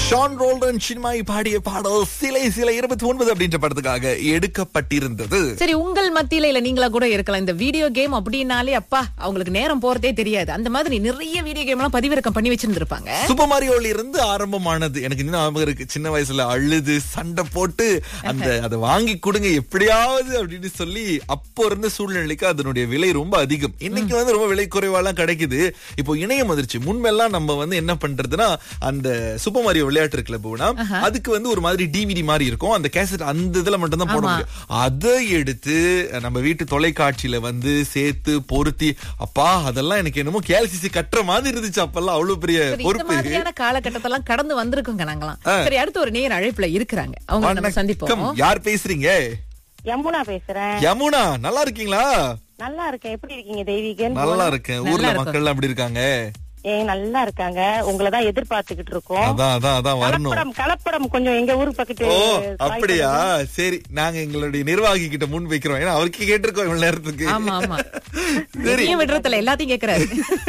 Shawn Roldan சின்மாய் பாடிய பாடல் சிலை சிலை இருபத்தி ஒன்பது அப்படின்ற படத்துக்காக எடுக்கப்பட்டிருந்தது சரி உங்கள் மத்தியில இல்ல நீங்களா கூட இருக்கலாம் இந்த வீடியோ கேம் அப்படின்னாலே அப்பா அவங்களுக்கு நேரம் போறதே தெரியாது அந்த மாதிரி நிறைய வீடியோ கேம் எல்லாம் பதிவிறக்கம் பண்ணி வச்சிருந்திருப்பாங்க சூப்பர் மாரியோல இருந்து ஆரம்பமானது எனக்கு இன்னும் ஞாபகம் இருக்கு சின்ன வயசுல அழுது சண்டை போட்டு அந்த அதை வாங்கி கொடுங்க எப்படியாவது அப்படின்னு சொல்லி அப்போ இருந்த சூழ்நிலைக்கு அதனுடைய விலை ரொம்ப அதிகம் இன்னைக்கு வந்து ரொம்ப விலை குறைவாலாம் கிடைக்குது இப்போ இணையம் வந்துருச்சு முன்பெல்லாம் நம்ம வந்து என்ன பண்றதுன்னா அந்த சூப்பர் மாரியோ விளையாட்டு இருக்குல்ல போனா அதுக்கு வந்து ஒரு மாதிரி டிவிடி மாதிரி இருக்கும் அந்த கேசட் அந்த இதுல மட்டும் தான் போட முடியும் அதை எடுத்து நம்ம வீட்டு தொலைக்காட்சியில வந்து சேர்த்து பொருத்தி அப்பா அதெல்லாம் எனக்கு என்னமோ கேல்சிசி கட்டுற மாதிரி இருந்துச்சு அப்பெல்லாம் அவ்வளவு பெரிய சரி, இந்த பொறுப்பு மாதிரியான காலகட்டத்தெல்லாம் கடந்து வந்திருக்கோங்க நாங்களாம் சரி அடுத்து ஒரு நேர் அழைப்புல இருக்கிறாங்க அவங்க நம்ம வணக்கம். சந்திப்போம் யார் பேசுறீங்க யமுனா பேசுறேன் யமுனா நல்லா இருக்கீங்களா நல்லா இருக்கேன் எப்படி இருக்கீங்க தெய்வீகன் நல்லா இருக்கேன் நல்லா ஊர்ல இருக்கோம். மக்கள் எல்லாம் எப்படி இருக்காங்க ஏன் நல்லா இருக்காங்க உங்களை தான் எதிர்பார்த்துக்கிட்டு இருக்கோம் அதான் அதான் அதான் வரணும் கலப்படம் கலப்படம் கொஞ்சம் எங்க ஊர் பக்கத்து ஓ சாய் அப்படியா சரி நாங்க எங்களுடைய நிர்வாகி கிட்ட முன் வைக்கிறோம் ஏன்னா அவருக்கு கேட்டிருக்கோம் இவ்வளவு நேரத்துக்கு ஆமா ஆமா சரி எதையும் விடுறதுல எல்லாத்தையும் கேக்குறாரு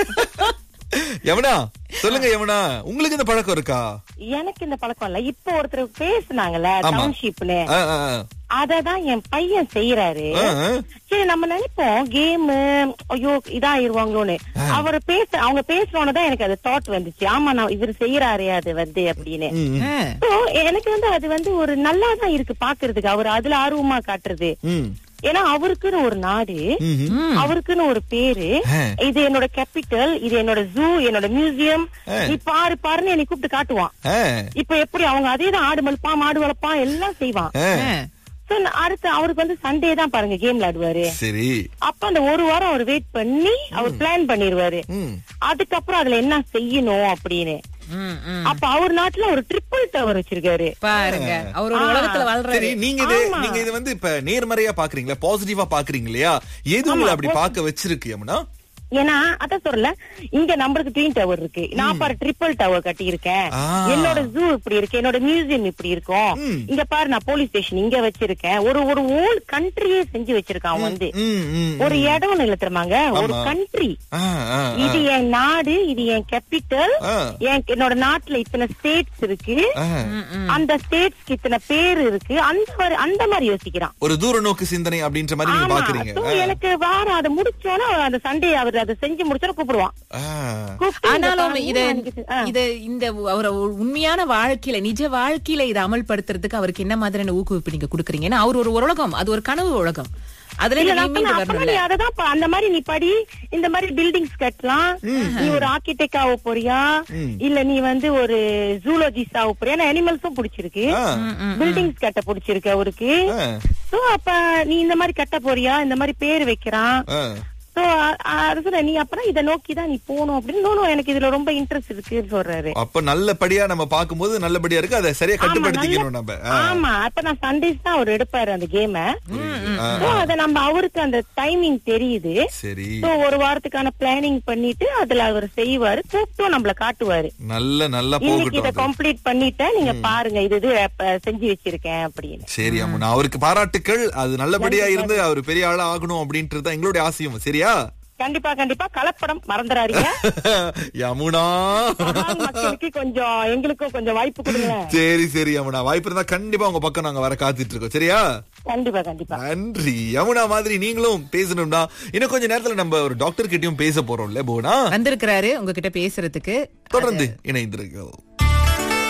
யமுனா சொல்லுங்க யமுனா உங்களுக்கு இந்த பழக்கம் இருக்கா எனக்கு இந்த பழக்கம் இல்ல இப்போ ஒருத்தர் பேசுனாங்கல்ல ஆமா. டவுன்ஷிப்னு ஆ, ஆ, ஆ. அததான் என் பையன் செய்யறாரு ஆ, ஆ. சரி நம்ம நினைப்போம் கேம் ஐயோ இதாயிருவாங்களோன்னு அவர் பேச அவங்க பேசுறோன்னு எனக்கு அது தாட் வந்துச்சு ஆமா நான் இவர் செய்யறாரு அது வந்து அப்படின்னு ம், ஆ. So, எனக்கு வந்து அது வந்து ஒரு நல்லா தான் இருக்கு பாக்குறதுக்கு அவர் அதுல ஆர்வமா காட்டுறது ம், ஏன்னா அவருக்குன்னு ஒரு நாடு ம், ம். அவருக்குன்னு ஒரு பேரு ஆ. இது என்னோட கேபிட்டல் இது என்னோட ஜூ என்னோட மியூசியம் ஆ. நீ பாரு பாருன்னு என்னை கூப்பிட்டு காட்டுவான் ஆ, இப்ப எப்படி அவங்க அதே தான் ஆடு மல்பான் மாடு வளர்ப்பான் எல்லாம் செய்வான் ஆ. ஆ. So, அடுத்து அவருக்கு வந்து சண்டே தான் பாருங்க கேம் விளையாடுவாரு சரி அப்ப அந்த ஒரு வாரம் அவர் வெயிட் பண்ணி அவர் பிளான் பண்ணிருவாரு ம். அதுக்கப்புறம் அதுல என்ன செய்யணும் அப்படின்னு ம், ம். அப்ப அவர் நாட்டுல ஒரு ட்ரிபிள் டவர் வச்சிருக்காரு பாருங்க அவர் ஒரு உலகத்துல சரி வாழ்றாரு நீங்க இது ஆமா. நீங்க இது வந்து இப்ப நேர்மறையா பாக்குறீங்களா பாசிட்டிவா பாக்குறீங்க இல்லையா எது உங்களை அப்படி பார்க்க வச்சிருக்கு யமுனா ஏன்னா அதான் சொல்லல இங்க நம்மளுக்கு ட்வீன் டவர் இருக்கு நான் பாரு ட்ரிபிள் டவர் கட்டி இருக்கேன் ஆ. என்னோட ஜூ இப்படி இருக்கு என்னோட மியூசியம் இப்படி இருக்கும் ம். இங்க பாரு நான் போலீஸ் ஸ்டேஷன் இங்க வச்சிருக்கேன் ஒரு ஒரு ஓல் கண்ட்ரியே செஞ்சு வச்சிருக்கான் அவன் வந்து ம், ம், ஒரு இடம் இல்ல தெரியுமாங்க ஒரு ஆமா. கண்ட்ரி ஆ, ஆ, ஆ. இது என் நாடு இது என் கேபிட்டல் ஆ. என்னோட நாட்டுல இத்தனை ஸ்டேட்ஸ் இருக்கு ஆ. அந்த ஸ்டேட்ஸ்க்கு இத்தனை பேர் இருக்கு அந்த மாதிரி அந்த மாதிரி யோசிக்கிறான் ஒரு தூர நோக்கு சிந்தனை அப்படின்ற மாதிரி நீங்க ஆமா பாக்குறீங்க So, எனக்கு வாரம் அதை முடிச்சோன்னா அந்த சண்டே அவர் அதை செஞ்சு முடிச்சோன்னா கூப்பிடுவான் ஆ. கூப்பிட்டு இந்த ஆனாலும் பாருங்க, இத எனக்கு- ஆ. இத இந்த அவர் உண்மையான வாழ்க்கையில நிஜ வாழ்க்கையில இதை அமல்படுத்துறதுக்கு அவருக்கு என்ன மாதிரியான ஊக்குவிப்பு நீங்க குடுக்குறீங்க ஏன்னா அவர் ஒரு உலகம் அது ஒரு கனவு உலகம் அதுல இல்ல, நீங்க நான் மீண்டு சொன்னேன், அப்பனா வரணும்ல நீ அததான் பா- அந்த மாதிரி நீ படி இந்த மாதிரி பில்டிங்ஸ் கட்டலாம் நீ ஒரு ஆர்கிடெக்ட் ஆக போறியா இல்ல நீ வந்து ஒரு ஜூலோஜிஸ்ட் ஆக போறியா ஏன்னா அனிமல்ஸும் பிடிச்சிருக்கு ஆ. பில்டிங்ஸ் கட்ட பிடிச்சிருக்கு அவருக்கு ஆ. சோ அப்ப நீ இந்த மாதிரி கட்ட போறியா இந்த மாதிரி பேர் வைக்கிறான் ஆ. சோ அது சொல்ல நீ அப்பதான் இத நோக்கி தான் நீ போகணும் அப்படின்னு நோ, நோ, எனக்கு இதுல ரொம்ப இன்ட்ரெஸ்ட் இருக்குன்னு சொல்றாரு அப்ப நல்லபடியா நம்ம பாக்கும்போது நல்லபடியா இருக்கு அதை சரியா ஆமா, கட்டுப்படுத்திக்கணும் நல்ல- நம்ம ஆ. ஆமா அப்ப நான் சண்டேஸ் தான் அவர் எடுப்பாரு அந்த கேம ஆ. சோ அத நம்ம அவருக்கு அந்த டைமிங் தெரியுது சரி சோ ஒரு வாரத்துக்கான பிளானிங் பண்ணிட்டு அதுல அவர் செய்வாரு கூப்பிட்டும் நம்மள காட்டுவாரு நல்ல நல்லா இன்னைக்கு இத போகட்டும் அது. கம்ப்ளீட் பண்ணிட்டேன் நீங்க பாருங்க இது இது அப்ப செஞ்சு வச்சிருக்கேன் அப்படின்னு சரி அம்மன் அவருக்கு பாராட்டுக்கள் அது நல்லபடியா இருந்து அவர் பெரிய ஆளா ஆகணும் அப்படின்றது தான் எங்களுடைய ஆசையும் சரியா கண்டிப்பா கண்டிப்பா கலப்படம் மறந்துடாதீங்க யமுனா மகான் மக்களுக்கு கொஞ்சம் எங்களுக்கும் கொஞ்சம் வாய்ப்பு கொடுங்களேன் சரி சரி யமுனா வாய்ப்பு இருந்தா கண்டிப்பா உங்க பக்கம் நாங்க வர காத்துட்டு இருக்கோம் சரியா கண்டிப்பா கண்டிப்பா நன்றி யமுனா மாதிரி நீங்களும் பேசணும்னா இன்னும் கொஞ்ச நேரத்துல நம்ம ஒரு டாக்டர் கிட்டயும் பேச போறோம்ல போனா வந்திருக்கிறாரு உங்ககிட்ட பேசுறதுக்கு தொடர்ந்து இணைந்திருக்கோம்